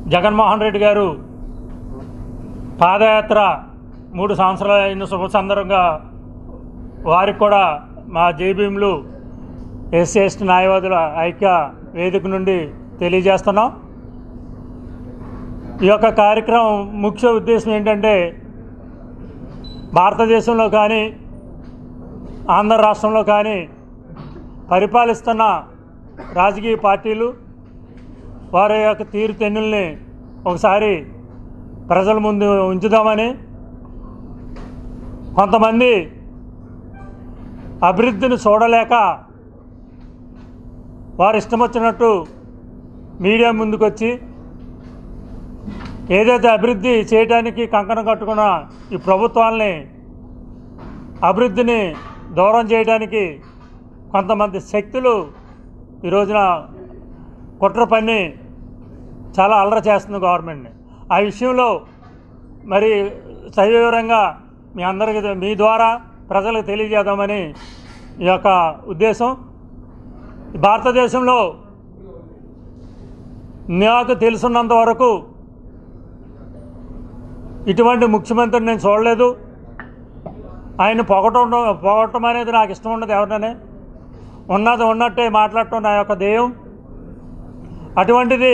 జగన్మోహన్ రెడ్డి గారు పాదయాత్ర మూడు సంవత్సరాలు అయిన శుభ సందర్భంగా వారికి కూడా మా జేబీఎంలు ఎస్సీ ఎస్టీ న్యాయవాదుల ఐక్య వేదిక నుండి తెలియజేస్తున్నాం ఈ యొక్క కార్యక్రమం ముఖ్య ఉద్దేశం ఏంటంటే భారతదేశంలో కానీ ఆంధ్ర రాష్ట్రంలో కానీ పరిపాలిస్తున్న రాజకీయ పార్టీలు వారి యొక్క తీరుతెన్నుల్ని ఒకసారి ప్రజల ముందు ఉంచుదామని కొంతమంది అభివృద్ధిని చూడలేక వారు ఇష్టం వచ్చినట్టు మీడియా ముందుకొచ్చి ఏదైతే అభివృద్ధి చేయడానికి కంకణం కట్టుకున్న ఈ ప్రభుత్వాల్ని అభివృద్ధిని దూరం చేయడానికి కొంతమంది శక్తులు ఈ రోజున కుట్ర పన్ని చాలా అల్లరి చేస్తుంది గవర్నమెంట్ని ఆ విషయంలో మరి సవివరంగా మీ అందరికీ మీ ద్వారా ప్రజలకు తెలియజేద్దామని ఈ యొక్క ఉద్దేశం భారతదేశంలో నాకు తెలుసున్నంత వరకు ఇటువంటి ముఖ్యమంత్రిని నేను చూడలేదు ఆయన పొగటం పొగటం అనేది నాకు ఇష్టం ఉండదు ఎవరిననే ఉన్నది ఉన్నట్టే మాట్లాడటం నా యొక్క ధ్యేయం అటువంటిది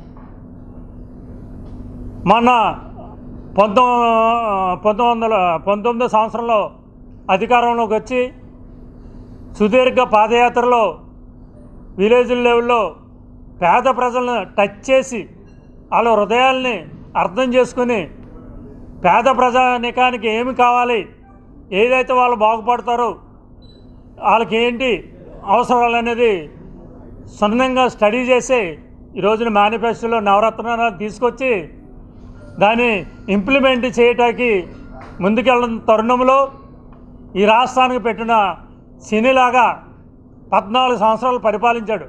మొన్న పంతొమ్మిది పంతొమ్మిది వందల పంతొమ్మిదో సంవత్సరంలో అధికారంలోకి వచ్చి సుదీర్ఘ పాదయాత్రలో విలేజ్ లెవెల్లో పేద ప్రజలను టచ్ చేసి వాళ్ళ హృదయాల్ని అర్థం చేసుకుని పేద ప్రజానికానికి ఏమి కావాలి ఏదైతే వాళ్ళు బాగుపడతారో వాళ్ళకి ఏంటి అవసరాలు అనేది సున్నంగా స్టడీ చేసి ఈ రోజున మేనిఫెస్టోలో నవరత్నాలు తీసుకొచ్చి దాన్ని ఇంప్లిమెంట్ చేయటానికి ముందుకెళ్ళిన తరుణంలో ఈ రాష్ట్రానికి పెట్టిన శనిలాగా పద్నాలుగు సంవత్సరాలు పరిపాలించాడు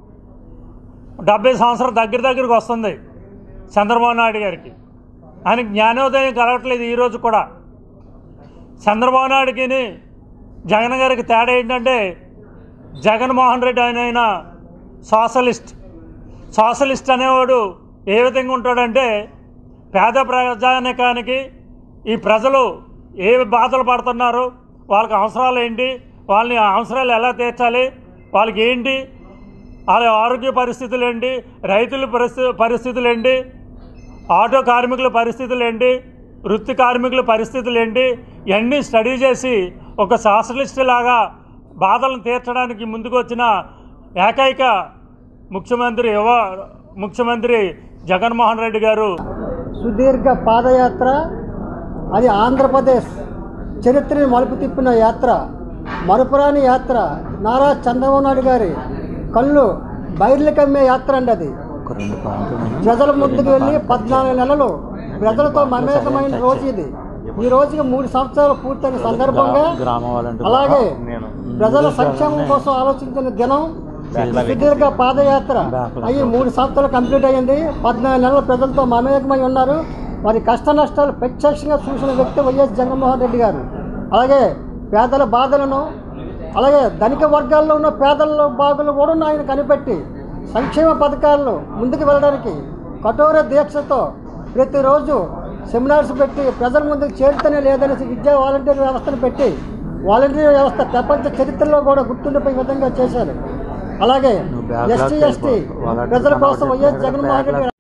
డెబ్బై సంవత్సరాలు దగ్గర దగ్గరికి వస్తుంది చంద్రబాబు నాయుడు గారికి ఆయనకి జ్ఞానోదయం కలగట్లేదు ఈరోజు కూడా చంద్రబాబు నాయుడికి జగన్ గారికి తేడా ఏంటంటే జగన్మోహన్ రెడ్డి ఆయన ఆయన సోషలిస్ట్ సోషలిస్ట్ అనేవాడు ఏ విధంగా ఉంటాడంటే పేద ప్రజానికానికి ఈ ప్రజలు ఏ బాధలు పడుతున్నారు వాళ్ళకి అవసరాలు ఏంటి వాళ్ళని ఆ అవసరాలు ఎలా తీర్చాలి వాళ్ళకి ఏంటి వాళ్ళ ఆరోగ్య పరిస్థితులు ఏంటి రైతుల పరిస్థితి పరిస్థితులు ఏంటి ఆటో కార్మికుల పరిస్థితులు ఏంటి వృత్తి కార్మికుల పరిస్థితులు ఏంటి ఇవన్నీ స్టడీ చేసి ఒక సోషలిస్ట్ లాగా బాధలను తీర్చడానికి ముందుకు వచ్చిన ఏకైక ముఖ్యమంత్రి యువ ముఖ్యమంత్రి జగన్మోహన్ రెడ్డి గారు సుదీర్ఘ పాదయాత్ర అది ఆంధ్రప్రదేశ్ చరిత్రని మలుపు తిప్పిన యాత్ర మరుపురాని యాత్ర నారా చంద్రబాబు నాయుడు గారి కళ్ళు బయర్లు కమ్మే యాత్ర అండి అది ప్రజల ముందుకు వెళ్ళి పద్నాలుగు నెలలు ప్రజలతో మమేకమైన రోజు ఇది ఈ రోజుకి మూడు సంవత్సరాలు పూర్తయిన సందర్భంగా అలాగే ప్రజల సంక్షేమం కోసం ఆలోచించిన దినం సుదీర్ఘ పాదయాత్ర అయ్యి మూడు సంవత్సరాలు కంప్లీట్ అయ్యింది పద్నాలుగు నెలలు ప్రజలతో మమేకమై ఉన్నారు వారి కష్ట నష్టాలు ప్రత్యక్షంగా చూసిన వ్యక్తి వైఎస్ జగన్మోహన్ రెడ్డి గారు అలాగే పేదల బాధలను అలాగే ధనిక వర్గాల్లో ఉన్న పేదల బాధలు కూడా ఆయన కనిపెట్టి సంక్షేమ పథకాలను ముందుకు వెళ్ళడానికి కఠోర దీక్షతో ప్రతిరోజు సెమినార్స్ పెట్టి ప్రజల ముందుకు చేరుతూనే లేదనేసి విద్యా వాలంటీర్ వ్యవస్థను పెట్టి వాలంటీర్ వ్యవస్థ ప్రపంచ చరిత్రలో కూడా గుర్తుండిపోయే విధంగా చేశారు అలాగే ఎస్టీ ఎస్టీ ప్రజల కోసం వైఎస్ జగన్మోహన్ రెడ్డి గారు